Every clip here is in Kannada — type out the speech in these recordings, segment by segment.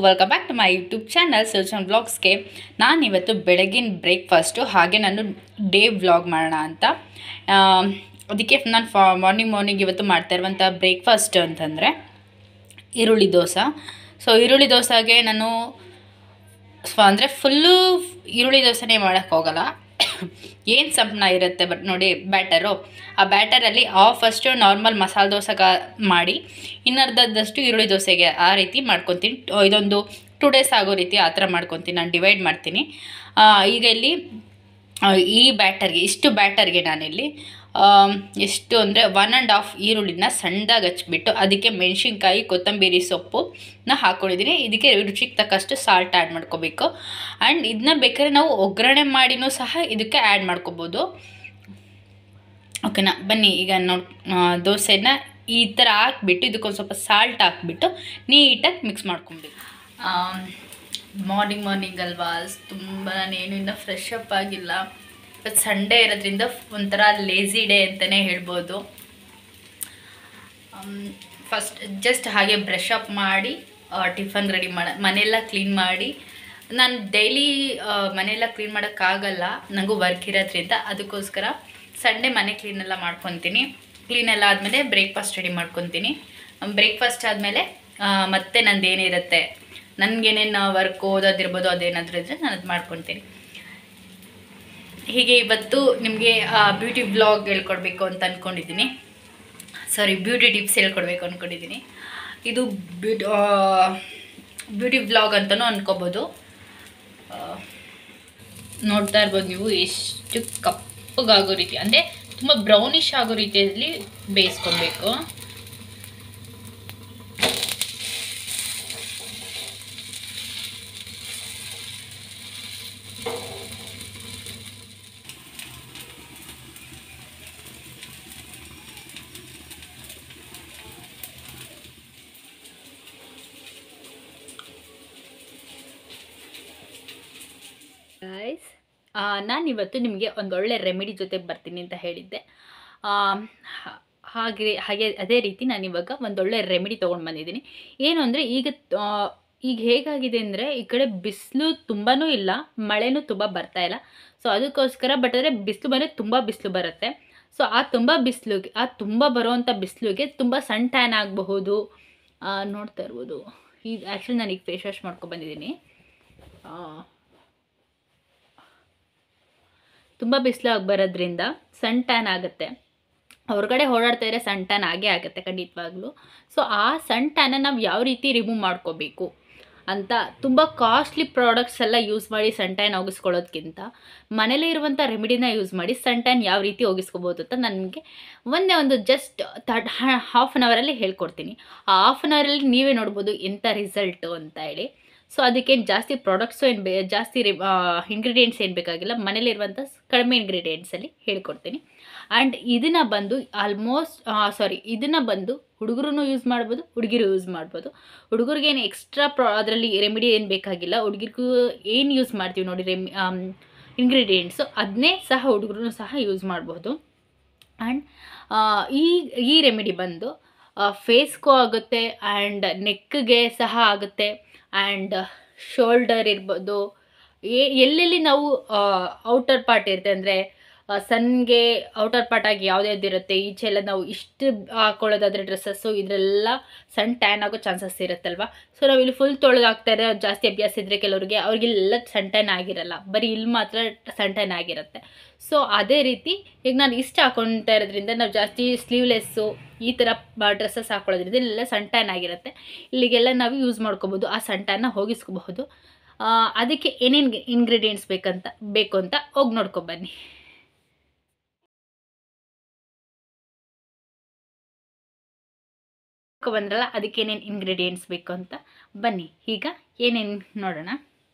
welcome back to my YouTube channel ಸಲ್ಸನ್ ಬ್ಲಾಗ್ಸ್ಗೆ ನಾನು ಇವತ್ತು ಬೆಳಗಿನ ಬ್ರೇಕ್ಫಾಸ್ಟು ಹಾಗೆ ನಾನು ಡೇ ವ್ಲಾಗ್ ಮಾಡೋಣ ಅಂತ ಆ, ಅದಕ್ಕೆ ನಾನು ಫಾ ಮಾರ್ನಿಂಗ್ ಮಾರ್ನಿಂಗ್ ಇವತ್ತು ಮಾಡ್ತಾ ಇರುವಂಥ ಬ್ರೇಕ್ಫಾಸ್ಟ್ ಅಂತಂದರೆ ಈರುಳ್ಳಿ ದೋಸೆ ಸೊ ಈರುಳ್ಳಿ ದೋಸೆಗೆ ನಾನು ಸ್ವ ಅಂದರೆ ಫುಲ್ಲು ಈರುಳ್ಳಿ ದೋಸೆನೇ ಮಾಡೋಕ್ಕೆ ಹೋಗಲ್ಲ ಏನು ಸಂಪಣ ಇರುತ್ತೆ ಬಟ್ ನೋಡಿ ಬ್ಯಾಟರು ಆ ಬ್ಯಾಟರಲ್ಲಿ ಆ ಫಸ್ಟು ನಾರ್ಮಲ್ ಮಸಾಲೆ ದೋಸೆಗ ಮಾಡಿ ಇನ್ನರ್ಧದಷ್ಟು ಈರುಳ್ಳಿ ದೋಸೆಗೆ ಆ ರೀತಿ ಮಾಡ್ಕೊತೀನಿ ಟ- ಇದೊಂದು ಟೂ ಡೇಸ್ ಆಗೋ ರೀತಿ ಆ ಥರ ಮಾಡ್ಕೊತೀನಿ ನಾನು ಡಿವೈಡ್ ಮಾಡ್ತೀನಿ ಆ, ಈಗ ಇಲ್ಲಿ ಆ, ಈ ಬ್ಯಾಟರ್ಗೆ ಇಷ್ಟು ಬ್ಯಾಟರ್ಗೆ ನಾನಿಲ್ಲಿ ಆಮ್, ಎಷ್ಟು ಅಂದರೆ ಒನ್ ಆ್ಯಂಡ್ ಹಾಫ್ ಈರುಳ್ಳಿನ ಸಣ್ಣದಾಗಿ ಹಚ್ಬಿಟ್ಟು ಅದಕ್ಕೆ ಮೆಣಸಿನ್ಕಾಯಿ ಕೊತ್ತಂಬರಿ ಸೊಪ್ಪುನ ಹಾಕ್ಕೊಂಡಿದ್ದೀನಿ ಇದಕ್ಕೆ ರುಚಿಗೆ ತಕ್ಕಷ್ಟು ಸಾಲ್ಟ್ ಆ್ಯಡ್ ಮಾಡ್ಕೋಬೇಕು ಆ್ಯಂಡ್ ಇದನ್ನ ಬೇಕಾದ್ರೆ ನಾವು ಒಗ್ಗರಣೆ ಮಾಡಿನೂ ಸಹ ಇದಕ್ಕೆ ಆ್ಯಡ್ ಮಾಡ್ಕೋಬೋದು ಓಕೆನಾ ಬನ್ನಿ ಈಗ ನೋಡಿ ದೋಸೆನ ಈ ಥರ ಹಾಕ್ಬಿಟ್ಟು ಇದಕ್ಕೊಂದು ಸ್ವಲ್ಪ ಸಾಲ್ಟ್ ಹಾಕ್ಬಿಟ್ಟು ನೀಟಾಗಿ ಮಿಕ್ಸ್ ಮಾಡ್ಕೊಂಬಿಡಿ ಮಾರ್ನಿಂಗ್ ಮಾರ್ನಿಂಗ್ ಅಲ್ವಾ ತುಂಬ ನಾನೇನು ಇನ್ನೂ ಫ್ರೆಶ್ ಅಪ್ ಆಗಿಲ್ಲ ಇವತ್ತು ಸಂಡೇ ಇರೋದ್ರಿಂದ ಒಂಥರ ಲೇಝಿ ಡೇ ಅಂತಲೇ ಹೇಳ್ಬೋದು ಫಸ್ಟ್ ಜಸ್ಟ್ ಹಾಗೆ ಬ್ರಷ್ ಅಪ್ ಮಾಡಿ ಟಿಫನ್ ರೆಡಿ ಮಾಡ ಮನೆಯೆಲ್ಲ ಕ್ಲೀನ್ ಮಾಡಿ ನಾನು ಡೈಲಿ ಮನೆಯೆಲ್ಲ ಕ್ಲೀನ್ ಮಾಡೋಕ್ಕಾಗಲ್ಲ ನನಗೂ ವರ್ಕ್ ಇರೋದ್ರಿಂದ ಅದಕ್ಕೋಸ್ಕರ ಸಂಡೇ ಮನೆ ಕ್ಲೀನೆಲ್ಲ ಮಾಡ್ಕೊತೀನಿ ಕ್ಲೀನ್ ಎಲ್ಲ ಆದಮೇಲೆ ಬ್ರೇಕ್ಫಾಸ್ಟ್ ರೆಡಿ ಮಾಡ್ಕೊತೀನಿ ಬ್ರೇಕ್ಫಾಸ್ಟ್ ಆದಮೇಲೆ ಮತ್ತೆ ನಂದು ಏನಿರುತ್ತೆ ನನಗೇನೇನು ವರ್ಕ್ ಓದೋದಿರ್ಬೋದು ಅದೇನಾದರೂ ಇದ್ದರೆ ನಾನು ಅದು ಮಾಡ್ಕೊತೀನಿ ಹೀಗೆ ಇವತ್ತು ನಿಮಗೆ ಬ್ಯೂಟಿ ಬ್ಲಾಗ್ ಹೇಳ್ಕೊಡ್ಬೇಕು ಅಂತ ಅಂದ್ಕೊಂಡಿದ್ದೀನಿ ಸಾರಿ ಬ್ಯೂಟಿ ಟಿಪ್ಸ್ ಹೇಳ್ಕೊಡ್ಬೇಕು ಅಂದ್ಕೊಂಡಿದ್ದೀನಿ ಇದು ಬ್ಯೂಟಿ ಬ್ಯೂಟಿ ವ್ಲಾಗ್ ಅಂತಲೂ ಅನ್ಕೋಬೋದು ಆ, ನೋಡ್ತಾ ಇರ್ಬೋದು ನೀವು ಎಷ್ಟು ಕಪ್ಪಗಾಗೋ ರೀತಿ ಅಂದರೆ ತುಂಬ ಬ್ರೌನಿಷ್ ಆಗೋ ರೀತಿಯಲ್ಲಿ ಬೇಯಿಸ್ಕೊಬೇಕು ಗೈಸ್ ನಾನಿವತ್ತು ನಿಮಗೆ ಒಂದೊಳ್ಳೆ ರೆಮಿಡಿ ಜೊತೆ ಬರ್ತೀನಿ ಅಂತ ಹೇಳಿದ್ದೆ ಆ, ಹ- ಹಾಗೆ ಹಾಗೆ ಅದೇ ರೀತಿ ನಾನು ಇವಾಗ ಒಂದೊಳ್ಳೆ ರೆಮಿಡಿ ತೊಗೊಂಡು ಬಂದಿದ್ದೀನಿ ಏನು ಅಂದರೆ ಈಗ ಆ, ಈಗ ಹೇಗಾಗಿದೆ ಅಂದರೆ ಈ ಕಡೆ ಬಿಸಿಲು ತುಂಬಾ ಇಲ್ಲ ಮಳೆನೂ ತುಂಬ ಬರ್ತಾ ಇಲ್ಲ ಸೊ ಅದಕ್ಕೋಸ್ಕರ ಬಟ್ ಆದರೆ ಬಿಸಿಲು ಬಂದರೆ ತುಂಬ ಬಿಸಿಲು ಬರುತ್ತೆ ಸೊ ಆ ತುಂಬ ಬಿಸಿಲಿಗೆ ಆ ತುಂಬ ಬರುವಂಥ ಬಿಸಿಲಿಗೆ ತುಂಬ ಸಣ್ಣ ಟ್ಯಾನ್ ಆಗಬಹುದು ನೋಡ್ತಾ ಇರ್ಬೋದು ಈಗ ಆ್ಯಕ್ಚುಲಿ ನಾನು ಈಗ ಫೇಸ್ ವಾಶ್ ಮಾಡ್ಕೊಬಂದಿದ್ದೀನಿ ತುಂಬ ಬಿಸಿಲಾಗಿ ಬರೋದ್ರಿಂದ ಸನ್ ಟ್ಯಾನ್ ಆಗುತ್ತೆ ಹೊರಗಡೆ ಓಡಾಡ್ತಾ ಇದ್ರೆ ಸನ್ ಟ್ಯಾನ್ ಆಗೇ ಆಗುತ್ತೆ ಖಂಡಿತವಾಗ್ಲೂ ಸೊ ಆ ಸನ್ ಟ್ಯಾನ ನಾವು ಯಾವ ರೀತಿ ರಿಮೂವ್ ಮಾಡ್ಕೋಬೇಕು ಅಂತ ತುಂಬ ಕಾಸ್ಟ್ಲಿ ಪ್ರಾಡಕ್ಟ್ಸ್ ಎಲ್ಲ ಯೂಸ್ ಮಾಡಿ ಸನ್ ಟ್ಯಾನ್ ಹೋಗಿಸ್ಕೊಳ್ಳೋದ್ಕಿಂತ ಮನೇಲೇ ಇರುವಂಥ ರೆಮಿಡಿನ ಯೂಸ್ ಮಾಡಿ ಸನ್ ಟ್ಯಾನ್ ಯಾವ ರೀತಿ ಹೋಗಿಸ್ಕೋಬೋದು ಅಂತ ನನಗೆ ಒಂದೇ ಒಂದು ಜಸ್ಟ್ ತರ್ಡ್ ಹಾಫ್ ಆನ್ ಅವರಲ್ಲಿ ಹೇಳ್ಕೊಡ್ತೀನಿ ಆ ಹಾಫ್ ಆನ್ ಅವರಲ್ಲಿ ನೀವೇ ನೋಡ್ಬೋದು ಎಂಥ ರಿಸಲ್ಟು ಅಂತ ಹೇಳಿ ಸೊ ಅದಕ್ಕೇನು ಜಾಸ್ತಿ ಪ್ರಾಡಕ್ಟ್ಸು ಏನು ಬೇ ಜಾಸ್ತಿ ಇಂಗ್ರೀಡಿಯೆಂಟ್ಸ್ ಏನು ಬೇಕಾಗಿಲ್ಲ ಮನೇಲಿರುವಂಥ ಕಡಿಮೆ ಇಂಗ್ರೀಡಿಯೆಂಟ್ಸಲ್ಲಿ ಹೇಳ್ಕೊಡ್ತೀನಿ ಆ್ಯಂಡ್ ಇದನ್ನು ಬಂದು ಆಲ್ಮೋಸ್ಟ್ ಸಾರಿ ಇದನ್ನು ಬಂದು ಹುಡುಗರು ಯೂಸ್ ಮಾಡ್ಬೋದು ಹುಡುಗಿರು ಯೂಸ್ ಮಾಡ್ಬೋದು ಹುಡುಗರಿಗೇನು ಎಕ್ಸ್ಟ್ರಾ ಪ್ರಾ ಅದರಲ್ಲಿ ರೆಮಿಡಿ ಏನು ಬೇಕಾಗಿಲ್ಲ ಹುಡುಗಿರ್ಗೂ ಏನು ಯೂಸ್ ಮಾಡ್ತೀವಿ ನೋಡಿ ರೆಮಿ ಇಂಗ್ರೀಡಿಯೆಂಟ್ಸು ಅದನ್ನೇ ಸಹ ಹುಡುಗರು ಸಹ ಯೂಸ್ ಮಾಡ್ಬೋದು ಆ್ಯಂಡ್ ಈ ಈ ರೆಮಿಡಿ ಬಂದು ಫೇಸ್ಗೂ ಆಗುತ್ತೆ ಆ್ಯಂಡ್ ನೆಕ್ಗೆ ಸಹ ಆಗುತ್ತೆ ಆ್ಯಂಡ್ ಶೋಲ್ಡರ್ ಇರ್ಬೋದು ಎ- ಎಲ್ಲೆಲ್ಲಿ ನಾವು ಔಟರ್ ಪಾರ್ಟ್ ಇರುತ್ತೆ ಅಂದರೆ ಸನ್ಗೆ ಔಟರ್ ಪಾರ್ಟ್ ಆಗಿ ಯಾವ್ದ್ಯಾವ್ದು ಇರುತ್ತೆ ಈಚೆ ಎಲ್ಲ ನಾವು ಇಷ್ಟು ಹಾಕೊಳ್ಳೋದಾದ್ರೆ ಡ್ರೆಸ್ಸಸ್ಸು ಇದರೆಲ್ಲ ಸಣ್ಣ ಟ್ಯಾನ್ ಆಗೋ ಚಾನ್ಸಸ್ ಇರುತ್ತಲ್ವ ಸೊ ನಾವು ಇಲ್ಲಿ ಫುಲ್ ತೊಳೆದಾಗ್ತಾರೆ ಜಾಸ್ತಿ ಅಭ್ಯಾಸ ಇದ್ದರೆ ಕೆಲವ್ರಿಗೆ ಅವ್ರಿಗೆಲ್ಲ ಸಣ್ಣ ಟ್ಯಾನ್ ಆಗಿರಲ್ಲ ಬರೀ ಇಲ್ಲಿ ಮಾತ್ರ ಸಣ್ಣ ಟ್ಯಾನ್ ಆಗಿರುತ್ತೆ ಸೊ ಅದೇ ರೀತಿ ಈಗ ನಾನು ಇಷ್ಟು ಹಾಕೊಳ್ತಾ ಇರೋದ್ರಿಂದ ನಾವು ಜಾಸ್ತಿ ಸ್ಲೀವ್ಲೆಸ್ಸು ಈ ಥರ ಡ್ರೆಸ್ಸಸ್ ಹಾಕೊಳ್ಳೋದ್ರಿಂದ ಇಲ್ಲೆಲ್ಲ ಸಣ್ಣ ಟ್ಯಾನ್ ಆಗಿರುತ್ತೆ ಇಲ್ಲಿಗೆಲ್ಲ ನಾವು ಯೂಸ್ ಮಾಡ್ಕೋಬೋದು ಆ ಸಣ್ಣ ಟ್ಯಾನ್ನ ಹೋಗಿಸ್ಕೋಬಹುದು ಆ, ಅದಕ್ಕೆ ಏನೇನು ಇಂಗ್ರೀಡಿಯೆಂಟ್ಸ್ ಬೇಕಂತ ಬೇಕು ಅಂತ ಹೋಗಿ ನೋಡ್ಕೊಬನ್ನಿ ಬಂದ್ರಲ್ಲ ಅದಕ್ಕೆ ಏನೇನು ಇಂಗ್ರೀಡಿಯೆಂಟ್ಸ್ ಬೇಕು ಅಂತ ಬನ್ನಿ ಈಗ ಏನೇನು ನೋಡೋಣ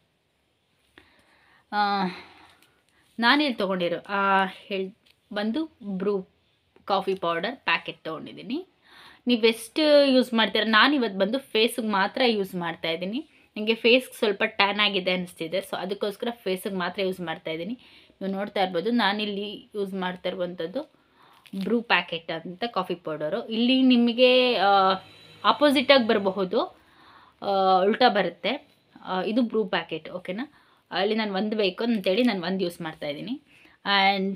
ನಾನಿಲ್ಲಿ ತೊಗೊಂಡಿರೋ ಹೇಳಿ ಬಂದು ಬ್ರೂ ಕಾಫಿ ಪೌಡರ್ ಪ್ಯಾಕೆಟ್ ತೊಗೊಂಡಿದ್ದೀನಿ ನೀವು ಎಷ್ಟು ಯೂಸ್ ಮಾಡ್ತೀರ ನಾನು ಇವತ್ತು ಬಂದು ಫೇಸಿಗೆ ಮಾತ್ರ ಯೂಸ್ ಮಾಡ್ತಾ ಇದ್ದೀನಿ ನನಗೆ ಫೇಸ್ಗೆ ಸ್ವಲ್ಪ ಟ್ಯಾನ್ ಆಗಿದೆ ಅನಿಸ್ತಿದೆ ಸೊ ಅದಕ್ಕೋಸ್ಕರ ಫೇಸಿಗೆ ಮಾತ್ರ ಯೂಸ್ ಮಾಡ್ತಾ ಇದ್ದೀನಿ ನೀವು ನೋಡ್ತಾ ಇರ್ಬೋದು ನಾನಿಲ್ಲಿ ಯೂಸ್ ಮಾಡ್ತಾ ಇರುವಂಥದ್ದು ಬ್ರೂ ಪ್ಯಾಕೆಟ್ ಅಂತ ಕಾಫಿ ಪೌಡರು ಇಲ್ಲಿ ನಿಮಗೆ ಆಪೋಸಿಟಾಗಿ ಬರಬಹುದು ಉಲ್ಟಾ ಬರುತ್ತೆ ಆ, ಇದು ಬ್ರೂ ಪ್ಯಾಕೆಟ್ ಓಕೆನಾ ಅಲ್ಲಿ ನಾನು ಒಂದು ಬೇಕು ಅಂತೇಳಿ ನಾನು ಒಂದು ಯೂಸ್ ಮಾಡ್ತಾಯಿದ್ದೀನಿ ಆ್ಯಂಡ್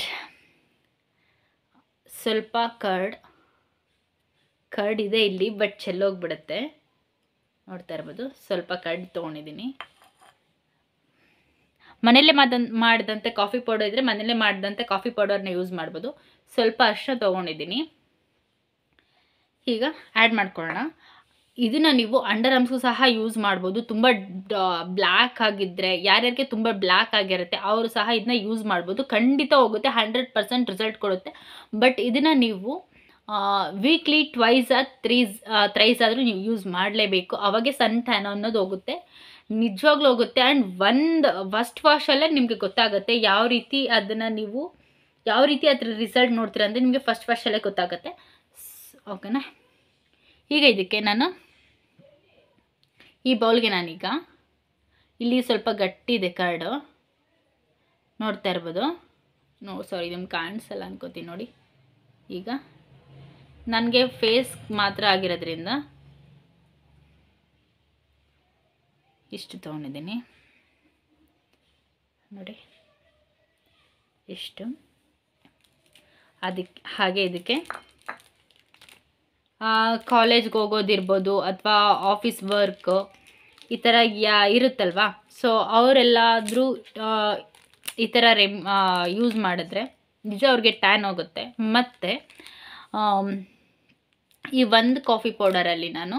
ಸ್ವಲ್ಪ ಕರ್ಡ್ ಕರ್ಡ್ ಇದೆ ಇಲ್ಲಿ ಬಟ್ ಚೆಲ್ಲೋಗ್ಬಿಡುತ್ತೆ ನೋಡ್ತಾ ಇರ್ಬೋದು ಸ್ವಲ್ಪ ಕರ್ಡ್ ತೊಗೊಂಡಿದ್ದೀನಿ ಮನೆಯಲ್ಲೇ ಮಾಡ ಮಾಡಿದಂತೆ ಕಾಫಿ ಪೌಡರ್ ಇದ್ದರೆ ಮನೆಯಲ್ಲೇ ಮಾಡಿದಂತೆ ಕಾಫಿ ಪೌಡರ್ನ ಯೂಸ್ ಮಾಡ್ಬೋದು ಸ್ವಲ್ಪ ಅರ್ಶಿನ ತೊಗೊಂಡಿದ್ದೀನಿ ಈಗ ಆ್ಯಡ್ ಮಾಡ್ಕೊಳ್ಳೋಣ ಇದನ್ನು ನೀವು ಅಂಡರ್ ಆರ್ಮ್ಸ್ಗೂ ಸಹ ಯೂಸ್ ಮಾಡ್ಬೋದು ತುಂಬ ಬ್ಲ್ಯಾಕ್ ಆಗಿದ್ದರೆ ಯಾರ್ಯಾರಿಗೆ ತುಂಬ ಬ್ಲ್ಯಾಕ್ ಆಗಿರುತ್ತೆ ಅವರು ಸಹ ಇದನ್ನ ಯೂಸ್ ಮಾಡ್ಬೋದು ಖಂಡಿತ ಹೋಗುತ್ತೆ ಹಂಡ್ರೆಡ್ ಪರ್ಸೆಂಟ್ ರಿಸಲ್ಟ್ ಕೊಡುತ್ತೆ ಬಟ್ ಇದನ್ನು ನೀವು ವೀಕ್ಲಿ ಟ್ವೈಸ್ ಆ ತ್ರೀಸ್ ತ್ರೈಸ್ ಆದರೂ ನೀವು ಯೂಸ್ ಮಾಡಲೇಬೇಕು ಅವಾಗೆ ಸನ್ ಟ್ಯಾನ್ ಅನ್ನೋದು ಹೋಗುತ್ತೆ ನಿಜವಾಗ್ಲೂ ಹೋಗುತ್ತೆ ಆ್ಯಂಡ್ ಒಂದು ಫಸ್ಟ್ ವಾಶಲ್ಲೇ ನಿಮಗೆ ಗೊತ್ತಾಗುತ್ತೆ ಯಾವ ರೀತಿ ಅದನ್ನು ನೀವು ಯಾವ ರೀತಿ ಅದ್ರ ರಿಸಲ್ಟ್ ನೋಡ್ತೀರಾ ಅಂದರೆ ನಿಮಗೆ ಫಸ್ಟ್ ವಾಶಲ್ಲೇ ಗೊತ್ತಾಗುತ್ತೆ ಓಕೆನಾ ಈಗ ಇದಕ್ಕೆ ನಾನು ಈ ಬೌಲ್ಗೆ ನಾನೀಗ ಇಲ್ಲಿ ಸ್ವಲ್ಪ ಗಟ್ಟಿದೆ ಕಾರ್ಡು ನೋಡ್ತಾ ಇರ್ಬೋದು ನೋ ಸಾರಿ ನಿಮ್ಗೆ ಕಾಣಿಸಲ್ಲ ಅನ್ಕೋತೀನಿ ನೋಡಿ ಈಗ ನನಗೆ ಫೇಸ್ ಮಾತ್ರ ಆಗಿರೋದ್ರಿಂದ ಇಷ್ಟು ತೊಗೊಂಡಿದ್ದೀನಿ ನೋಡಿ ಇಷ್ಟು ಅದಕ್ಕೆ ಹಾಗೆ ಇದಕ್ಕೆ ಕಾಲೇಜ್ಗೆ ಹೋಗೋದಿರ್ಬೋದು ಅಥವಾ ಆಫೀಸ್ ವರ್ಕ್ ಈ ಥರ ಯಾ ಇರುತ್ತಲ್ವಾ ಸೊ ಅವರೆಲ್ಲಾದರೂ ಈ ಥರ ರೆಮ್ ಯೂಸ್ ಮಾಡಿದ್ರೆ ನಿಜ ಅವ್ರಿಗೆ ಟ್ಯಾನ್ ಹೋಗುತ್ತೆ ಮತ್ತು ಈ ಒಂದು ಕಾಫಿ ಪೌಡರಲ್ಲಿ ನಾನು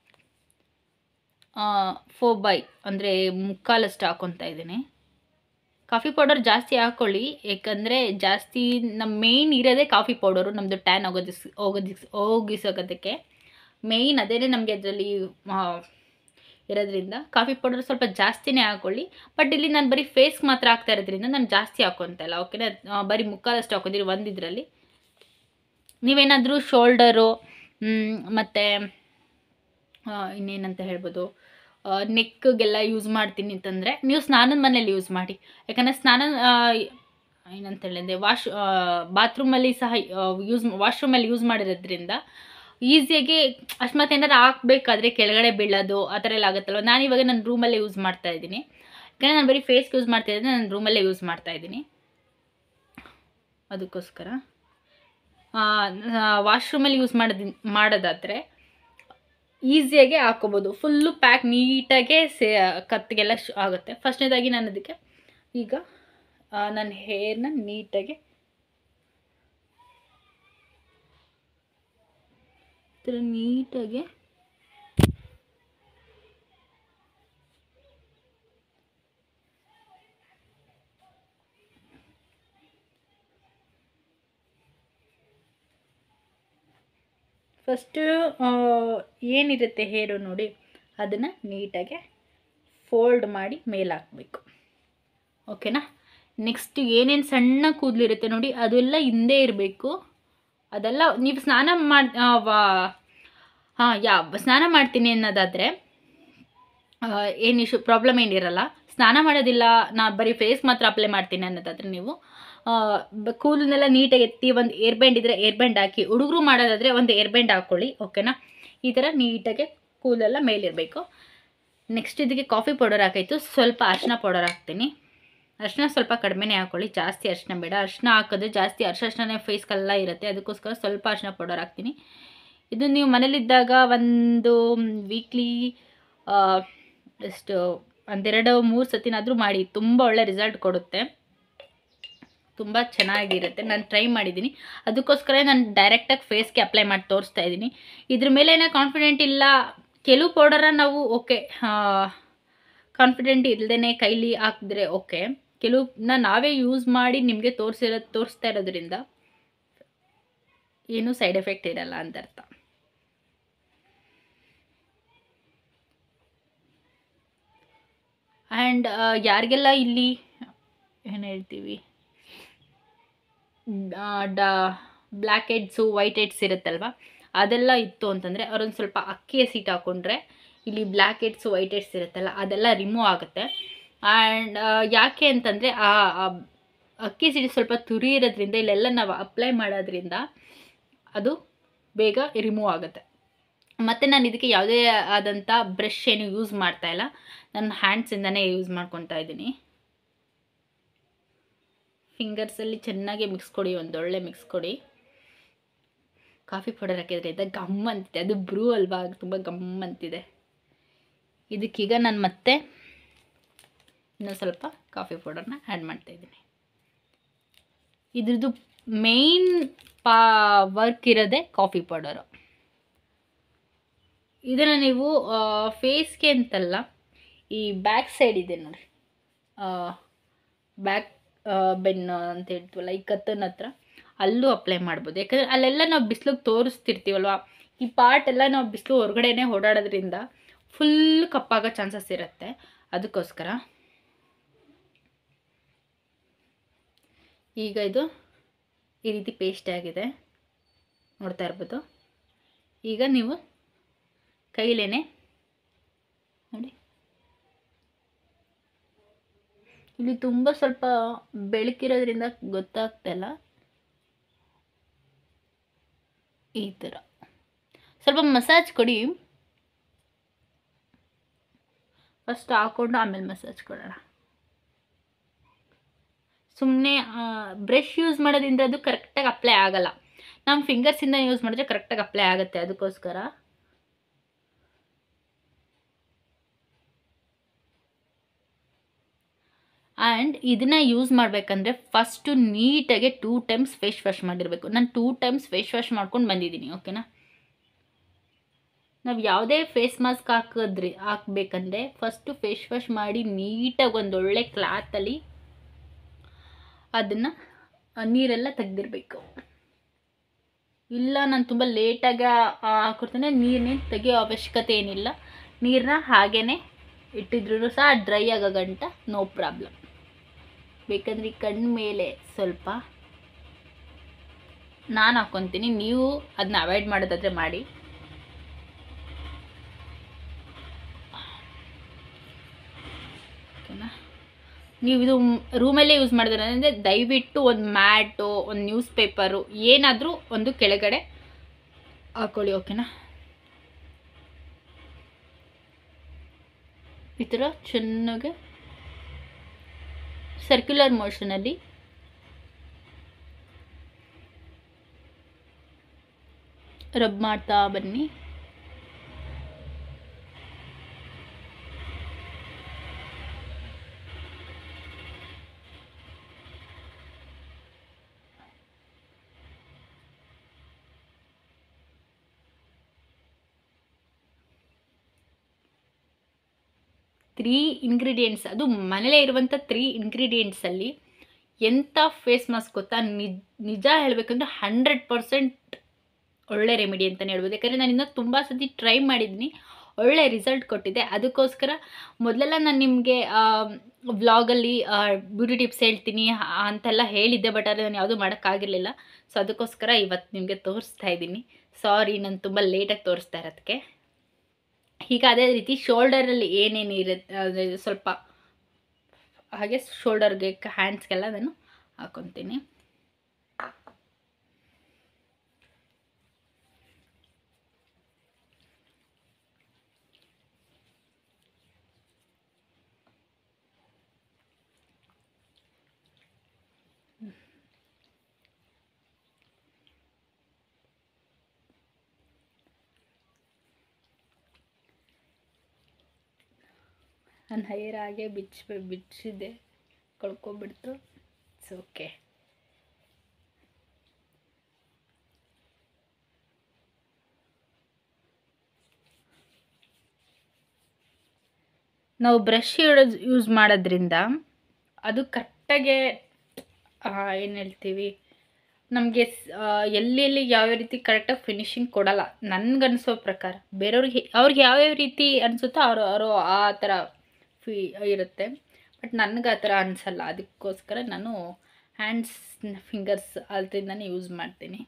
ಫೋ ಬೈ ಅಂದರೆ ಮುಕ್ಕಾಲಷ್ಟು ಹಾಕ್ಕೊತಾ ಇದ್ದೀನಿ ಕಾಫಿ ಪೌಡರ್ ಜಾಸ್ತಿ ಹಾಕ್ಕೊಳ್ಳಿ ಏಕೆಂದರೆ ಜಾಸ್ತಿ ನಮ್ಮ ಮೇಯ್ನ್ ಇರೋದೇ ಕಾಫಿ ಪೌಡರು ನಮ್ಮದು ಟ್ಯಾನ್ ಹೋಗೋದಿಸ್ ಹೋಗೋದಿಸ್ ಹೋಗಿಸೋಗೋದಕ್ಕೆ ಮೇಯ್ನ್ ಅದೇ ನಮಗೆ ಅದರಲ್ಲಿ ಇರೋದ್ರಿಂದ ಕಾಫಿ ಪೌಡರ್ ಸ್ವಲ್ಪ ಜಾಸ್ತಿನೇ ಹಾಕ್ಕೊಳ್ಳಿ ಬಟ್ ಇಲ್ಲಿ ನಾನು ಬರೀ ಫೇಸ್ ಮಾತ್ರ ಹಾಕ್ತಾ ಇರೋದ್ರಿಂದ ನಾನು ಜಾಸ್ತಿ ಹಾಕ್ಕೊತ ಇಲ್ಲ ಓಕೆನಾ ಆ, ಬರೀ ಮುಕ್ಕಾಲಷ್ಟು ಹಾಕೋದಿರಿ ಒಂದು ಇದರಲ್ಲಿ ನೀವೇನಾದರೂ ಶೋಲ್ಡರು ಮತ್ತು ಇನ್ನೇನಂತ ಹೇಳ್ಬೋದು ನೆಕ್ಗೆಲ್ಲ ಯೂಸ್ ಮಾಡ್ತೀನಿ ಅಂತಂದರೆ ನೀವು ಸ್ನಾನದ ಮನೇಲಿ ಯೂಸ್ ಮಾಡಿ ಯಾಕಂದರೆ ಸ್ನಾನ ಆ, ಏನಂತ ಹೇಳಿದೆ ವಾಶ್ ಬಾತ್ರೂಮಲ್ಲಿ ಸಹ ಯೂಸ್ ವಾಶ್ರೂಮಲ್ಲಿ ಯೂಸ್ ಮಾಡಿರೋದ್ರಿಂದ ಈಸಿಯಾಗಿ ಅಕಸ್ಮಾತ್ ಏನಾರು ಹಾಕ್ಬೇಕಾದ್ರೆ ಕೆಳಗಡೆ ಬೀಳೋದು ಆ ಥರ ಎಲ್ಲ ಆಗುತ್ತಲ್ವ ನಾನು ಇವಾಗ ನನ್ನ ರೂಮಲ್ಲೇ ಯೂಸ್ ಮಾಡ್ತಾ ಇದ್ದೀನಿ ಯಾಕಂದರೆ ನಾನು ಬರೀ ಫೇಸ್ಗೆ ಯೂಸ್ ಮಾಡ್ತಾ ಇದ್ದೀನಿ ನಾನು ರೂಮಲ್ಲೇ ಯೂಸ್ ಮಾಡ್ತಾ ಇದ್ದೀನಿ ಅದಕ್ಕೋಸ್ಕರ ವಾಶ್ರೂಮಲ್ಲಿ ಯೂಸ್ ಮಾಡೋದಿ ಮಾಡೋದಾದರೆ ಈಸಿಯಾಗಿ ಹಾಕ್ಕೋಬೋದು ಫುಲ್ಲು ಪ್ಯಾಕ್ ನೀಟಾಗೆ ಸೇ ಕತ್ತಿಗೆಲ್ಲ ಶ್ ಆಗುತ್ತೆ ಫಸ್ಟ್ನೇದಾಗಿ ನಾನು ಅದಕ್ಕೆ ಈಗ ಆ, ನನ್ನ ಹೇರ್ನ ನೀಟಾಗಿ ಈ ಥರ ನೀಟಾಗಿ ಫಸ್ಟು ಏನಿರುತ್ತೆ ಹೇರು ನೋಡಿ ಅದನ್ನು ನೀಟಾಗಿ ಫೋಲ್ಡ್ ಮಾಡಿ ಮೇಲೆ ಹಾಕಬೇಕು ಓಕೆನಾ ನೆಕ್ಸ್ಟ್ ಏನೇನು ಸಣ್ಣ ಕೂದಲಿರುತ್ತೆ ನೋಡಿ ಅದೆಲ್ಲ ಹಿಂದೆ ಇರಬೇಕು ಅದೆಲ್ಲ ನೀವು ಸ್ನಾನ ಮಾಡಿ ಹಾಂ ಯಾ ಸ್ನಾನ ಮಾಡ್ತೀನಿ ಅನ್ನೋದಾದರೆ ಏನು ಇಶು ಪ್ರಾಬ್ಲಮ್ ಏನಿರಲ್ಲ ಸ್ನಾನ ಮಾಡೋದಿಲ್ಲ ನಾ ಬರೀ ಫೇಸ್ ಮಾತ್ರ ಅಪ್ಲೈ ಮಾಡ್ತೀನಿ ಅನ್ನೋದಾದರೆ ನೀವು ಕೂದಲನ್ನೆಲ್ಲ ನೀಟಾಗಿ ಎತ್ತಿ ಒಂದು ಏರ್ ಬ್ಯಾಂಡ್ ಇದ್ದರೆ ಏರ್ ಬ್ಯಾಂಡ್ ಹಾಕಿ ಹುಡುಗರು ಮಾಡೋದಾದರೆ ಒಂದು ಏರ್ ಬ್ಯಾಂಡ್ ಹಾಕ್ಕೊಳ್ಳಿ ಓಕೆನಾ ಈ ಥರ ನೀಟಾಗಿ ಕೂದಲೆಲ್ಲ ಮೇಲಿರಬೇಕು ನೆಕ್ಸ್ಟ್ ಇದಕ್ಕೆ ಕಾಫಿ ಪೌಡರ್ ಹಾಕಾಯ್ತು ಸ್ವಲ್ಪ ಅರಿಶಿನ ಪೌಡರ್ ಹಾಕ್ತೀನಿ ಅರಿಶಿನ ಸ್ವಲ್ಪ ಕಡಿಮೆನೇ ಹಾಕ್ಕೊಳ್ಳಿ ಜಾಸ್ತಿ ಅರಿಶಿನ ಬೇಡ ಅರಿಶಿನ ಹಾಕಿದ್ರೆ ಜಾಸ್ತಿ ಅರಿಶಿನ ಫೇಸ್ಗೆಲ್ಲ ಇರುತ್ತೆ ಅದಕ್ಕೋಸ್ಕರ ಸ್ವಲ್ಪ ಅರಿಶಿನ ಪೌಡರ್ ಹಾಕ್ತೀನಿ ಇದು ನೀವು ಮನೇಲಿದ್ದಾಗ ಒಂದು ವೀಕ್ಲಿ ಎಷ್ಟು ಒಂದೆರಡು ಮೂರು ಸತಿನಾದರೂ ಮಾಡಿ ತುಂಬ ಒಳ್ಳೆ ರಿಸಲ್ಟ್ ಕೊಡುತ್ತೆ ತುಂಬ ಚೆನ್ನಾಗಿರುತ್ತೆ ನಾನು ಟ್ರೈ ಮಾಡಿದ್ದೀನಿ ಅದಕ್ಕೋಸ್ಕರ ನಾನು ಡೈರೆಕ್ಟಾಗಿ ಫೇಸ್ಗೆ ಅಪ್ಲೈ ಮಾಡಿ ತೋರಿಸ್ತಾ ಇದ್ದೀನಿ ಇದ್ರ ಮೇಲೆ ಏನೋ ಕಾನ್ಫಿಡೆಂಟ್ ಇಲ್ಲ ಕೆಲವು ಪೌಡರನ್ನ ನಾವು ಓಕೆ ಕಾನ್ಫಿಡೆಂಟ್ ಇಲ್ಲದೇ ಕೈಲಿ ಹಾಕಿದ್ರೆ ಓಕೆ ಕೆಲವನ್ನ ನಾವೇ ಯೂಸ್ ಮಾಡಿ ನಿಮಗೆ ತೋರಿಸಿರೋ ತೋರಿಸ್ತಾ ಇರೋದ್ರಿಂದ ಏನೂ ಸೈಡ್ ಎಫೆಕ್ಟ್ ಇರಲ್ಲ ಅಂತ ಅರ್ಥ ಆ್ಯಂಡ್ ಯಾರಿಗೆಲ್ಲ ಇಲ್ಲಿ ಏನು ಹೇಳ್ತೀವಿ ಡಾ ಬ್ಲ್ಯಾಕ್ ಹೆಡ್ಸು ವೈಟ್ ಹೆಡ್ಸ್ ಇರುತ್ತಲ್ವ ಅದೆಲ್ಲ ಇತ್ತು ಅಂತಂದರೆ ಅವ್ರೊಂದು ಸ್ವಲ್ಪ ಅಕ್ಕಿ ಹಸಿಟ್ಟು ಹಾಕ್ಕೊಂಡ್ರೆ ಇಲ್ಲಿ ಬ್ಲ್ಯಾಕ್ ಹೆಡ್ಸು ವೈಟ್ ಹೆಡ್ಸ್ ಇರುತ್ತಲ್ಲ ಅದೆಲ್ಲ ರಿಮೂವ್ ಆಗುತ್ತೆ ಆ್ಯಂಡ್ ಯಾಕೆ ಅಂತಂದರೆ ಆ ಆ ಅಕ್ಕಿ ಸಿಡಿ ಸ್ವಲ್ಪ ತುರಿ ಇರೋದ್ರಿಂದ ಇಲ್ಲೆಲ್ಲ ನಾವು ಅಪ್ಲೈ ಮಾಡೋದ್ರಿಂದ ಅದು ಬೇಗ ರಿಮೂವ್ ಆಗುತ್ತೆ ಮತ್ತು ನಾನು ಇದಕ್ಕೆ ಯಾವುದೇ ಆದಂಥ ಬ್ರಷ್ ಏನು ಯೂಸ್ ಮಾಡ್ತಾ ಇಲ್ಲ ನನ್ನ ಹ್ಯಾಂಡ್ಸಿಂದನೇ ಯೂಸ್ ಮಾಡ್ಕೊತಾ ಇದ್ದೀನಿ ಫಿಂಗರ್ಸಲ್ಲಿ ಚೆನ್ನಾಗಿ ಮಿಕ್ಸ್ ಕೊಡಿ ಒಂದೊಳ್ಳೆ ಮಿಕ್ಸ್ ಕೊಡಿ ಕಾಫಿ ಪೌಡರ್ ಹಾಕಿದ್ರಿಂದ ಗಮ್ ಅಂತಿದೆ ಅದು ಬ್ರೂ ಅಲ್ವಾ ತುಂಬ ಗಮ್ ಅಂತಿದೆ ಇದಕ್ಕೀಗ ನಾನು ಮತ್ತೆ ಇನ್ನೂ ಸ್ವಲ್ಪ ಕಾಫಿ ಪೌಡರ್ನ ಆ್ಯಡ್ ಮಾಡ್ತಾಯಿದ್ದೀನಿ ಇದ್ರದ್ದು ಮೇಯ್ನ್ ಪಾ ವರ್ಕ್ ಇರೋದೇ ಕಾಫಿ ಪೌಡರು ಇದನ್ನು ನೀವು ಫೇಸ್ಗೆ ಅಂತಲ್ಲ ಈ ಬ್ಯಾಕ್ ಸೈಡ್ ಇದೆ ನೋಡಿ ಬ್ಯಾಕ್ ಬೆನ್ನು ಅಂತ ಹೇಳ್ತೀವಲ್ಲ ಈ ಕತ್ತನ ಹತ್ರ ಅಲ್ಲೂ ಅಪ್ಲೈ ಮಾಡ್ಬೋದು ಯಾಕಂದರೆ ಅಲ್ಲೆಲ್ಲ ನಾವು ಬಿಸಿಲಿಗೆ ತೋರಿಸ್ತಿರ್ತೀವಲ್ವ ಈ ಪಾರ್ಟ್ ಎಲ್ಲ ನಾವು ಬಿಸಿಲು ಹೊರಗಡೆನೇ ಓಡಾಡೋದ್ರಿಂದ ಫುಲ್ ಕಪ್ಪಾಗೋ ಚಾನ್ಸಸ್ ಇರುತ್ತೆ ಅದಕ್ಕೋಸ್ಕರ ಈಗ ಇದು ಈ ರೀತಿ ಪೇಸ್ಟ್ ಆಗಿದೆ ನೋಡ್ತಾ ಇರ್ಬೋದು ಈಗ ನೀವು ಕೈಲೇನೆ ನೋಡಿ ಇಲ್ಲಿ ತುಂಬ ಸ್ವಲ್ಪ ಬೆಳಕಿರೋದ್ರಿಂದ ಗೊತ್ತಾಗ್ತಾಯಿಲ್ಲ ಈ ಥರ ಸ್ವಲ್ಪ ಮಸಾಜ್ ಕೊಡಿ ಫಸ್ಟ್ ಹಾಕ್ಕೊಂಡು ಆಮೇಲೆ ಮಸಾಜ್ ಕೊಡೋಣ ಸುಮ್ಮನೆ ಬ್ರಷ್ ಯೂಸ್ ಮಾಡೋದ್ರಿಂದ ಅದು ಕರೆಕ್ಟಾಗಿ ಅಪ್ಲೈ ಆಗಲ್ಲ ನಮ್ಮ ಫಿಂಗರ್ಸಿಂದ ಯೂಸ್ ಮಾಡಿದ್ರೆ ಕರೆಕ್ಟಾಗಿ ಅಪ್ಲೈ ಆಗುತ್ತೆ ಅದಕ್ಕೋಸ್ಕರ ಆ್ಯಂಡ್ ಇದನ್ನು ಯೂಸ್ ಮಾಡಬೇಕಂದ್ರೆ ಫಸ್ಟು ನೀಟಾಗಿ ಟೂ ಟೈಮ್ಸ್ ಫೇಸ್ ವಾಶ್ ಮಾಡಿರಬೇಕು ನಾನು ಟೂ ಟೈಮ್ಸ್ ಫೇಸ್ ವಾಶ್ ಮಾಡ್ಕೊಂಡು ಬಂದಿದ್ದೀನಿ ಓಕೆನಾ ನಾವು ಯಾವುದೇ ಫೇಸ್ ಮಾಸ್ಕ್ ಹಾಕಿದ್ರಿ ಹಾಕ್ಬೇಕಂದ್ರೆ ಫಸ್ಟು ಫೇಸ್ ವಾಶ್ ಮಾಡಿ ನೀಟಾಗಿ ಒಂದೊಳ್ಳೆ ಕ್ಲಾತಲ್ಲಿ ಅದನ್ನು ನೀರೆಲ್ಲ ತೆಗ್ದಿರಬೇಕು ಇಲ್ಲ ನಾನು ತುಂಬ ಲೇಟಾಗಿ ಹಾಕೊಡ್ತೇನೆ ನೀರನ್ನೇನು ತೆಗಿಯೋ ಅವಶ್ಯಕತೆ ಏನಿಲ್ಲ ನೀರನ್ನ ಹಾಗೇ ಇಟ್ಟಿದ್ರು ಸಹ ಡ್ರೈ ಆಗೋ ಗಂಟ ನೋ ಪ್ರಾಬ್ಲಮ್ ಬೇಕಂದ್ರೆ ಈ ಕಣ್ಣು ಮೇಲೆ ಸ್ವಲ್ಪ ನಾನು ಹಾಕ್ಕೊತೀನಿ ನೀವು ಅದನ್ನ ಅವಾಯ್ಡ್ ಮಾಡೋದಾದರೆ ಮಾಡಿ ಓಕೆನಾ ನೀವು ಇದು ರೂಮಲ್ಲೇ ಯೂಸ್ ಮಾಡಿದ್ರೆ ಅಂದರೆ ದಯವಿಟ್ಟು ಒಂದು ಮ್ಯಾಟು ಒಂದು ನ್ಯೂಸ್ ಪೇಪರು ಏನಾದರೂ ಒಂದು ಕೆಳಗಡೆ ಹಾಕ್ಕೊಳ್ಳಿ ಓಕೆನಾ ಈ ಥರ ಚೆನ್ನಾಗಿ ಸರ್ಕ್ಯುಲರ್ ಮೋಷನಲ್ಲಿ ರಬ್ ಮಾಡ್ತಾ ಬನ್ನಿ ತ್ರೀ ಇಂಗ್ರೀಡಿಯೆಂಟ್ಸ್ ಅದು ಮನೇಲೇ ಇರುವಂಥ ತ್ರೀ ಇಂಗ್ರೀಡಿಯೆಂಟ್ಸಲ್ಲಿ ಎಂಥ ಫೇಸ್ ಮಾಸ್ಕ್ ಗೊತ್ತಾ ನಿಜ ನಿಜ ಹೇಳಬೇಕಂದ್ರೆ ಹಂಡ್ರೆಡ್ ಪರ್ಸೆಂಟ್ ಒಳ್ಳೆ ರೆಮಿಡಿ ಅಂತಲೇ ಹೇಳ್ಬೋದು ಯಾಕಂದರೆ ನಾನು ಇನ್ನೂ ತುಂಬ ಸತಿ ಟ್ರೈ ಮಾಡಿದ್ದೀನಿ ಒಳ್ಳೆ ರಿಸಲ್ಟ್ ಕೊಟ್ಟಿದೆ ಅದಕ್ಕೋಸ್ಕರ ಮೊದಲೆಲ್ಲ ನಾನು ನಿಮಗೆ ವ್ಲಾಗಲ್ಲಿ ಬ್ಯೂಟಿ ಟಿಪ್ಸ್ ಹೇಳ್ತೀನಿ ಆ- ಅಂತೆಲ್ಲ ಹೇಳಿದ್ದೆ ಬಟ್ ಆದರೆ ನಾನು ಯಾವುದೂ ಮಾಡೋಕ್ಕಾಗಿರಲಿಲ್ಲ ಸೊ ಅದಕ್ಕೋಸ್ಕರ ಇವತ್ತು ನಿಮಗೆ ತೋರಿಸ್ತಾ ಇದ್ದೀನಿ ಸಾರಿ ನಾನು ತುಂಬ ಲೇಟಾಗಿ ತೋರಿಸ್ತಾ ಇರೋದಕ್ಕೆ ಈಗ ಅದೇ ರೀತಿ ಶೋಲ್ಡರಲ್ಲಿ ಏನೇನು ಇರುತ್ತೆ ಅದೇ ಸ್ವಲ್ಪ ಹಾಗೆ ಶೋಲ್ಡರ್ಗೆ ಹ್ಯಾಂಡ್ಸ್ಗೆಲ್ಲ ನಾನು ಹಾಕೊತೀನಿ ನನ್ನ ಹೇರ್ ಹಾಗೆ ಬಿಚ್ಚ ಬಿಚ್ಚಿದೆ ಕಳ್ಕೊಬಿಡ್ತು ಇಟ್ಸ್ ಓಕೆ ನಾವು ಬ್ರಷ್ ಯೂಸ್ ಮಾಡೋದ್ರಿಂದ ಅದು ಕರೆಕ್ಟಾಗೆ ಏನು ಹೇಳ್ತೀವಿ ನಮಗೆ ಎಲ್ಲಿ ಎಲ್ಲಿ ಯಾವ್ಯಾವ ರೀತಿ ಕರೆಕ್ಟಾಗಿ ಫಿನಿಶಿಂಗ್ ಕೊಡಲ್ಲ ನನಗನ್ಸೋ ಪ್ರಕಾರ ಬೇರೆಯವ್ರಿಗೆ ಅವ್ರಿಗೆ ಯಾವ್ಯಾವ ರೀತಿ ಅನಿಸುತ್ತೋ ಅವರು ಅವರು ಆ ಥರ ಫೀ ಇರುತ್ತೆ ಬಟ್ ನನಗೆ ಆ ಥರ ಅನಿಸಲ್ಲ ಅದಕ್ಕೋಸ್ಕರ ನಾನು ಹ್ಯಾಂಡ್ಸ್ ಫಿಂಗರ್ಸ್ ಅದರಿಂದನೇ ಯೂಸ್ ಮಾಡ್ತೀನಿ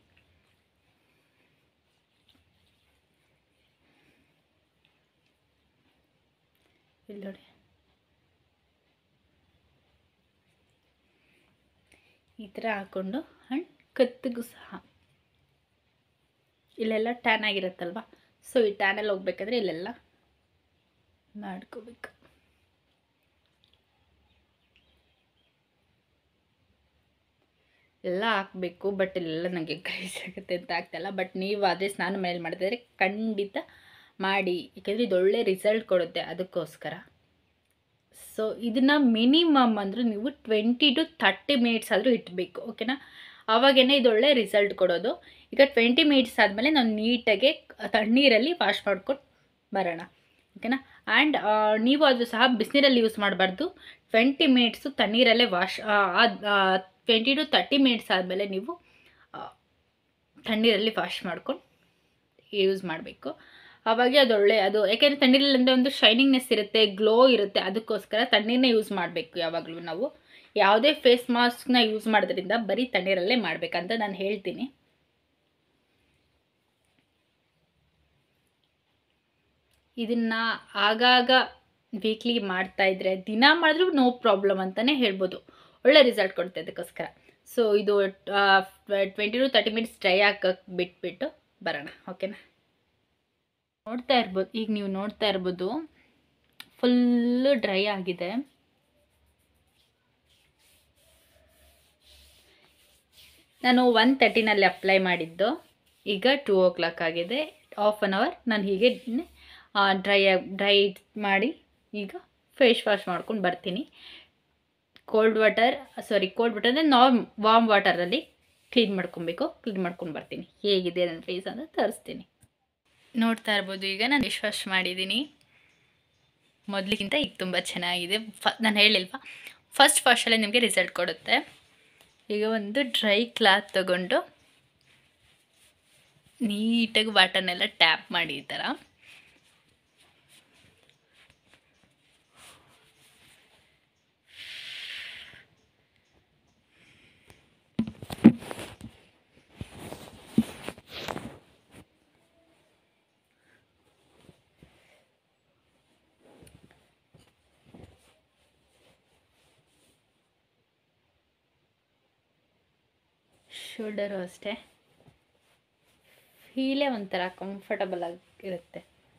ಇಲ್ಲಿ ನೋಡಿ ಈ ಥರ ಹಾಕ್ಕೊಂಡು ಆ್ಯಂಡ್ ಕತ್ತಿಗೂ ಸಹ ಇಲ್ಲೆಲ್ಲ ಟ್ಯಾನ್ ಆಗಿರುತ್ತಲ್ವ ಸೊ ಈ ಟ್ಯಾನಲ್ಲಿ ಹೋಗ್ಬೇಕಾದ್ರೆ ಇಲ್ಲೆಲ್ಲ ಮಾಡ್ಕೋಬೇಕು ಎಲ್ಲ ಹಾಕಬೇಕು ಬಟ್ ಇಲ್ಲೆಲ್ಲ ನನಗೆ ಆಗುತ್ತೆ ಅಂತ ಆಗ್ತಾಯಿಲ್ಲ ಬಟ್ ನೀವು ಅದೇ ಸ್ನಾನ ಮನೇಲಿ ಮಾಡಿದ್ರೆ ಖಂಡಿತ ಮಾಡಿ ಯಾಕೆಂದರೆ ಇದು ಒಳ್ಳೆ ರಿಸಲ್ಟ್ ಕೊಡುತ್ತೆ ಅದಕ್ಕೋಸ್ಕರ ಸೊ ಇದನ್ನು ಮಿನಿಮಮ್ ಅಂದರೂ ನೀವು ಟ್ವೆಂಟಿ ಟು ತರ್ಟಿ ಮಿನಿಟ್ಸ್ ಆದರೂ ಇಟ್ಬೇಕು ಓಕೆನಾ ಆವಾಗೇ ಇದು ಒಳ್ಳೆ ರಿಸಲ್ಟ್ ಕೊಡೋದು ಈಗ ಟ್ವೆಂಟಿ ಮಿನಿಟ್ಸ್ ಆದಮೇಲೆ ನಾವು ನೀಟಾಗಿ ತಣ್ಣೀರಲ್ಲಿ ವಾಶ್ ಮಾಡ್ಕೊಂಡು ಬರೋಣ ಓಕೆನಾ ಆ್ಯಂಡ್ ನೀವು ಅದು ಸಹ ಬಿಸಿನೀರಲ್ಲಿ ಯೂಸ್ ಮಾಡಬಾರ್ದು ಟ್ವೆಂಟಿ ಮಿನಿಟ್ಸು ತಣ್ಣೀರಲ್ಲೇ wash twenty to thirty minutes ಆದಮೇಲೆ ನೀವು ಆ, ತಣ್ಣೀರಲ್ಲಿ ವಾಶ್ ಮಾಡ್ಕೊಂಡು ಯೂಸ್ ಮಾಡಬೇಕು ಆವಾಗ ಅದು ಒಳ್ಳೆ ಅದು ಯಾಕೆಂದರೆ ತಣ್ಣೀರಲ್ಲಿ ಅಂದರೆ ಒಂದು ಶೈನಿಂಗ್ನೆಸ್ ಇರುತ್ತೆ ಗ್ಲೋ ಇರುತ್ತೆ ಅದಕ್ಕೋಸ್ಕರ ತಣ್ಣೀರನ್ನೇ ಯೂಸ್ ಮಾಡಬೇಕು ಯಾವಾಗಲೂ ನಾವು ಯಾವುದೇ ಫೇಸ್ ಮಾಸ್ಕ್ನ ಯೂಸ್ ಮಾಡೋದ್ರಿಂದ ಬರೀ ತಣ್ಣೀರಲ್ಲೇ ಮಾಡಬೇಕಂತ ನಾನು ಹೇಳ್ತೀನಿ ಇದನ್ನು ಆಗಾಗ ವೀಕ್ಲಿ ಮಾಡ್ತಾ ಇದ್ರೆ ದಿನ ಮಾಡಿದ್ರೂ ನೋ ಪ್ರಾಬ್ಲಮ್ ಅಂತಲೇ ಹೇಳ್ಬೋದು ಒಳ್ಳೆ ರಿಸಲ್ಟ್ ಕೊಡುತ್ತೆ ಅದಕ್ಕೋಸ್ಕರ ಸೊ ಇದು twenty to thirty minutes dry ಹಾಕಕ್ಕೆ ಬಿಟ್ಬಿಟ್ಟು ಬರೋಣ ಓಕೆನಾ ನೋಡ್ತಾ ಇರ್ಬೋದು ಈಗ ನೀವು ನೋಡ್ತಾ ಇರ್ಬೋದು ಫುಲ್ಲು ಡ್ರೈ ಆಗಿದೆ ನಾನು ಒನ್ ತರ್ಟಿನಲ್ಲಿ ಅಪ್ಲೈ ಮಾಡಿದ್ದು ಈಗ ಟೂ ಓ ಕ್ಲಾಕ್ ಆಗಿದೆ ಹಾಫ್ ಆನ್ ಅವರ್ ನಾನು ಹೀಗೆ ಡ್ರೈ ಡ್ರೈ ಮಾಡಿ ಈಗ ಫೇಸ್ ವಾಶ್ ಮಾಡ್ಕೊಂಡು ಬರ್ತೀನಿ cold water sorry cold water ಅಂದರೆ ನಾರ್ಮ್ ವಾರ್ಮ್ ವಾಟರಲ್ಲಿ ಕ್ಲೀನ್ ಮಾಡ್ಕೊಬೇಕು ಕ್ಲೀನ್ ಮಾಡ್ಕೊಂಡು ಬರ್ತೀನಿ ಹೇಗಿದೆ ನನ್ನ ಫೇಸ್ ಅಂತ ತರಿಸ್ತೀನಿ ನೋಡ್ತಾ ಇರ್ಬೋದು ಈಗ ನಾನು ಫೇಸ್ ವಾಶ್ ಮಾಡಿದ್ದೀನಿ ಮೊದಲಿಗಿಂತ ಈಗ ತುಂಬ ಚೆನ್ನಾಗಿದೆ ಫ ನಾನು ಹೇಳಿಲ್ವಾ ಫಸ್ಟ್ ವಾಶಲ್ಲೇ ನಿಮಗೆ ರಿಸಲ್ಟ್ ಕೊಡುತ್ತೆ ಈಗ ಒಂದು ಡ್ರೈ ಕ್ಲಾತ್ ತಗೊಂಡು ನೀಟಾಗಿ ವಾಟರ್ನೆಲ್ಲ ಟ್ಯಾಪ್ ಮಾಡಿ ಈ ಥರ ಶೋಲ್ಡರು ಅಷ್ಟೇ ಫೀಲೇ ಒಂಥರ ಕಂಫರ್ಟಬಲ್ ಆಗಿರುತ್ತೆ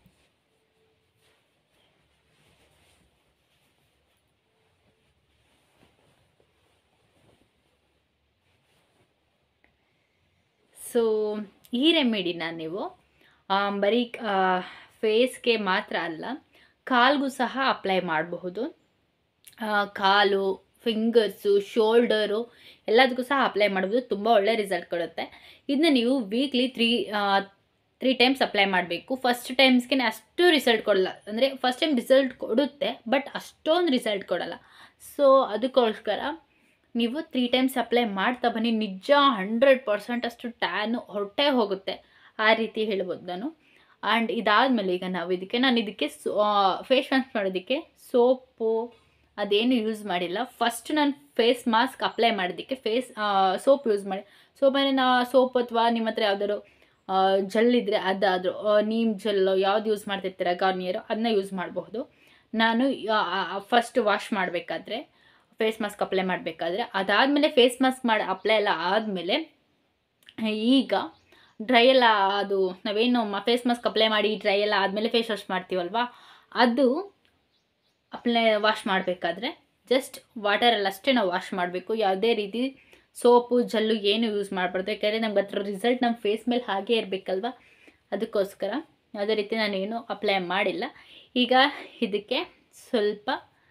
ಸೊ ಈ ರೆಮಿಡಿನ ನೀವು ಆ, ಬರೀ ಫೇಸ್ಗೆ ಮಾತ್ರ ಅಲ್ಲ ಕಾಲ್ಗೂ ಸಹ ಅಪ್ಲೈ ಮಾಡಬಹುದು ಆ, ಕಾಲು ಫಿಂಗರ್ಸು ಶೋಲ್ಡರು ಎಲ್ಲದಕ್ಕೂ ಸಹ ಅಪ್ಲೈ ಮಾಡ್ಬೋದು ತುಂಬ ಒಳ್ಳೆ ರಿಸಲ್ಟ್ ಕೊಡುತ್ತೆ ಇದನ್ನ ನೀವು weekly three three times apply ಮಾಡಬೇಕು ಫಸ್ಟ್ ಟೈಮ್ಸ್ಗೆ ಅಷ್ಟು ರಿಸಲ್ಟ್ ಕೊಡಲ್ಲ ಅಂದರೆ ಫಸ್ಟ್ ಟೈಮ್ ರಿಸಲ್ಟ್ ಕೊಡುತ್ತೆ ಬಟ್ ಅಷ್ಟೊಂದು ರಿಸಲ್ಟ್ ಕೊಡಲ್ಲ ಸೊ ಅದಕ್ಕೋಸ್ಕರ ನೀವು ತ್ರೀ ಟೈಮ್ಸ್ ಅಪ್ಲೈ ಮಾಡ್ತಾ ಬನ್ನಿ ನಿಜ ಹಂಡ್ರೆಡ್ ಪರ್ಸೆಂಟ್ ಅಷ್ಟು ಟ್ಯಾನು ಹೊರಟೇ ಹೋಗುತ್ತೆ ಆ ರೀತಿ ಹೇಳ್ಬೋದು ನಾನು ಆ್ಯಂಡ್ ಇದಾದಮೇಲೆ ಈಗ ನಾವು ಇದಕ್ಕೆ ನಾನು ಇದಕ್ಕೆ ಫೇಸ್ ವಾಶ್ ಮಾಡೋದಕ್ಕೆ ಸೋಪು ಅದೇನು ಯೂಸ್ ಮಾಡಿಲ್ಲ ಫಸ್ಟ್ ನಾನು ಫೇಸ್ ಮಾಸ್ಕ್ ಅಪ್ಲೈ ಮಾಡೋದಕ್ಕೆ ಫೇಸ್ ಸೋಪ್ ಯೂಸ್ ಮಾಡಿ ಸೋಪ್ ಅಂದರೆ ನಾ ಸೋಪ್ ಅಥವಾ ನಿಮ್ಮ ಹತ್ರ ಯಾವ್ದಾದ್ರು ಜೆಲ್ ಇದ್ದರೆ ಅದಾದರೂ ನೀಮ್ ಜೆಲ್ಲು ಯಾವ್ದು ಯೂಸ್ ಮಾಡ್ತಿರ್ತೀರ ಗಾರ್ನಿಯರು ಅದನ್ನ ಯೂಸ್ ಮಾಡಬಹುದು ನಾನು ಫಸ್ಟ್ ವಾಶ್ ಮಾಡಬೇಕಾದ್ರೆ ಫೇಸ್ ಮಾಸ್ಕ್ ಅಪ್ಲೈ ಮಾಡಬೇಕಾದ್ರೆ ಅದಾದಮೇಲೆ ಫೇಸ್ ಮಾಸ್ಕ್ ಮಾಡಿ ಅಪ್ಲೈ ಎಲ್ಲ ಆದಮೇಲೆ ಈಗ ಡ್ರೈ ಎಲ್ಲ ಅದು ನಾವೇನು ಫೇಸ್ ಮಾಸ್ಕ್ ಅಪ್ಲೈ ಮಾಡಿ ಡ್ರೈ ಎಲ್ಲ ಆದಮೇಲೆ ಫೇಸ್ ವಾಶ್ ಮಾಡ್ತೀವಲ್ವಾ ಅದು ಅಪ್ಲೈ ವಾಶ್ ಮಾಡಬೇಕಾದ್ರೆ ಜಸ್ಟ್ ವಾಟರಲ್ಲಿ ಅಷ್ಟೇ ನಾವು ವಾಶ್ ಮಾಡಬೇಕು ಯಾವುದೇ ರೀತಿ ಸೋಪು ಜಲ್ಲು ಏನು ಯೂಸ್ ಮಾಡಬಾರ್ದು ಯಾಕಂದರೆ ನಮ್ಗೆ ಅದ್ರ ರಿಸಲ್ಟ್ ನಮ್ಮ ಫೇಸ್ ಮೇಲೆ ಹಾಗೇ ಇರಬೇಕಲ್ವ ಅದಕ್ಕೋಸ್ಕರ ಯಾವುದೇ ರೀತಿ ನಾನೇನು ಅಪ್ಲೈ ಮಾಡಿಲ್ಲ ಈಗ ಇದಕ್ಕೆ ಸ್ವಲ್ಪ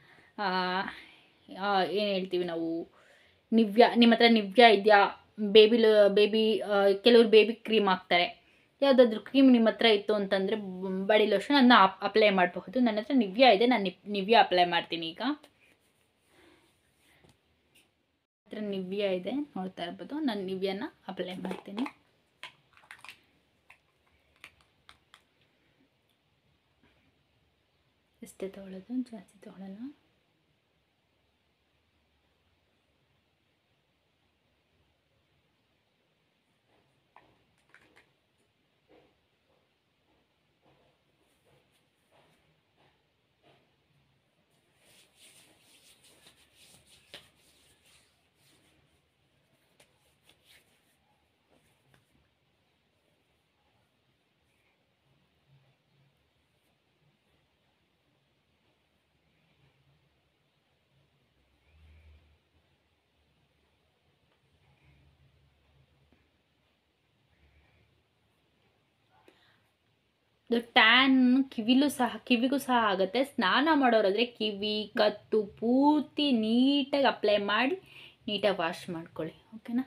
ಏನು ಹೇಳ್ತೀವಿ ನಾವು ನಿವ್ಯ ನಿಮ್ಮ ಹತ್ರ ನಿವ್ಯ ಇದೆಯಾ ಬೇಬಿ ಬೇಬಿ ಕೆಲವರು ಬೇಬಿ ಕ್ರೀಮ್ ಹಾಕ್ತಾರೆ ಯಾವುದಾದ್ರೂ ಕ್ರೀಮ್ ನಿಮ್ಮ ಹತ್ರ ಇತ್ತು ಅಂತಂದರೆ ಬಾಡಿ ಲೋಷನ್ ಅದನ್ನ ಅಪ್ಲೈ ಮಾಡಬಹುದು ನನ್ನ ಹತ್ರ ನಿವ್ಯ ಇದೆ ನಾನು ನಿವ್ ನಿವ್ಯ ಅಪ್ಲೈ ಮಾಡ್ತೀನಿ ಈಗ ಹತ್ರ ನಿವ್ಯ ಇದೆ ನೋಡ್ತಾ ಇರ್ಬೋದು ನಾನು ನಿವ್ಯನ ಅಪ್ಲೈ ಮಾಡ್ತೀನಿ ಎಷ್ಟೇ ತೊಗೊಳ್ಳೋದು ಜಾಸ್ತಿ ತೊಗೊಳ್ಳಲ್ಲ ಇದು ಟ್ಯಾನ್ ಕಿವಿಲೂ ಸಹ ಕಿವಿಗೂ ಸಹ ಆಗುತ್ತೆ ಸ್ನಾನ ಮಾಡೋರಾದರೆ ಕಿವಿ ಕತ್ತು ಪೂರ್ತಿ ನೀಟಾಗಿ ಅಪ್ಲೈ ಮಾಡಿ ನೀಟಾಗಿ ವಾಶ್ ಮಾಡ್ಕೊಳ್ಳಿ ಓಕೆನಾ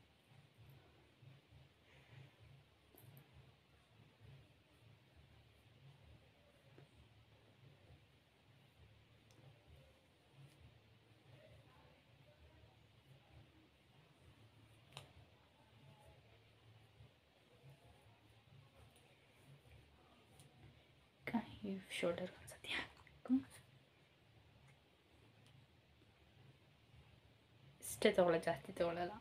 ಈ ಶೋಲ್ಡರ್ ಒಂದ್ಸತಿ ಹಾಕಬೇಕು ಇಷ್ಟೇ ತೊಗೊಳ್ಳೋ ಜಾಸ್ತಿ ತೊಗೊಳ್ಳಲ್ಲ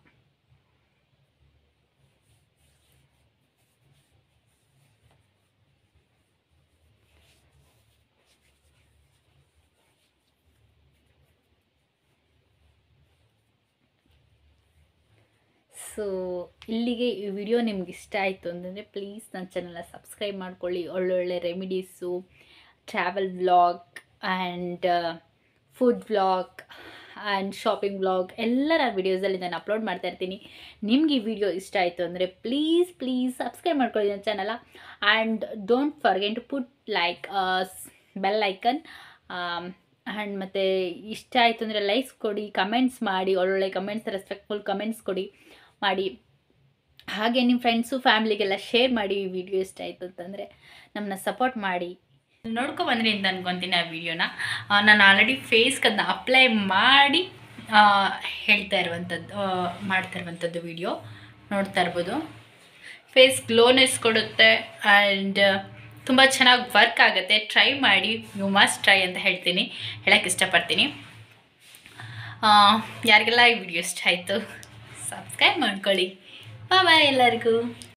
ಸೊ ಇಲ್ಲಿಗೆ ಈ ವಿಡಿಯೋ ನಿಮ್ಗೆ ಇಷ್ಟ ಆಯಿತು ಅಂತಂದರೆ ಪ್ಲೀಸ್ ನನ್ನ ಚಾನಲ್ನ ಸಬ್ಸ್ಕ್ರೈಬ್ ಮಾಡ್ಕೊಳ್ಳಿ ಒಳ್ಳೊಳ್ಳೆ remedies travel vlog and food vlog and shopping vlog ಎಲ್ಲ ನಾನು ವೀಡಿಯೋಸಲ್ಲಿ ನಾನು ಅಪ್ಲೋಡ್ ಮಾಡ್ತಾ ಇರ್ತೀನಿ ನಿಮ್ಗೆ ಈ ವಿಡಿಯೋ ಇಷ್ಟ ಆಯಿತು ಅಂದರೆ ಪ್ಲೀಸ್ ಪ್ಲೀಸ್ ಸಬ್ಸ್ಕ್ರೈಬ್ ಮಾಡ್ಕೊಳ್ಳಿ ನನ್ನ channel and don't forget to put like bell icon and ಮತ್ತು ಇಷ್ಟ ಆಯಿತು ಅಂದರೆ ಲೈಕ್ಸ್ ಕೊಡಿ ಕಮೆಂಟ್ಸ್ ಮಾಡಿ ಒಳ್ಳೊಳ್ಳೆ ಕಮೆಂಟ್ಸ್ ರೆಸ್ಪೆಕ್ಟ್ಫುಲ್ ಕಮೆಂಟ್ಸ್ ಕೊಡಿ ಮಾಡಿ ಹಾಗೆ ನಿಮ್ಮ ಫ್ರೆಂಡ್ಸು ಫ್ಯಾಮ್ಲಿಗೆಲ್ಲ ಶೇರ್ ಮಾಡಿ ಈ ವಿಡಿಯೋ ಇಷ್ಟ ಆಯಿತು ಅಂತಂದರೆ ನಮ್ಮನ್ನ ಸಪೋರ್ಟ್ ಮಾಡಿ ನೋಡ್ಕೊಬಂದ್ರಿ ಅಂತ ಅನ್ಕೊತೀನಿ ಆ ವಿಡಿಯೋನ ನಾನು ಆಲ್ರೆಡಿ ಫೇಸ್ಗೆ ಅದನ್ನ ಅಪ್ಲೈ ಮಾಡಿ ಆ, ಹೇಳ್ತಾ ಇರುವಂಥದ್ದು ಆ, ಮಾಡ್ತಾ ಇರುವಂಥದ್ದು ವಿಡಿಯೋ ನೋಡ್ತಾ ಇರ್ಬೋದು ಫೇಸ್ ಗ್ಲೋನೆಸ್ ಕೊಡುತ್ತೆ ಆ್ಯಂಡ್ ತುಂಬ ಚೆನ್ನಾಗಿ ವರ್ಕ್ ಆಗುತ್ತೆ ಟ್ರೈ ಮಾಡಿ ಯು ಮಸ್ಟ್ ಟ್ರೈ ಅಂತ ಹೇಳ್ತೀನಿ ಹೇಳೋಕ್ಕೆ ಇಷ್ಟಪಡ್ತೀನಿ ಆ, ಯಾರಿಗೆಲ್ಲ ಈ ವಿಡಿಯೋ ಇಷ್ಟ ಆಯಿತು ಸಬ್ಸ್ಕ್ರೈಬ್ ಮಾಡ್ಕೊಳ್ಳಿ ಬಾಯ್ ಎಲ್ಲರಿಗೂ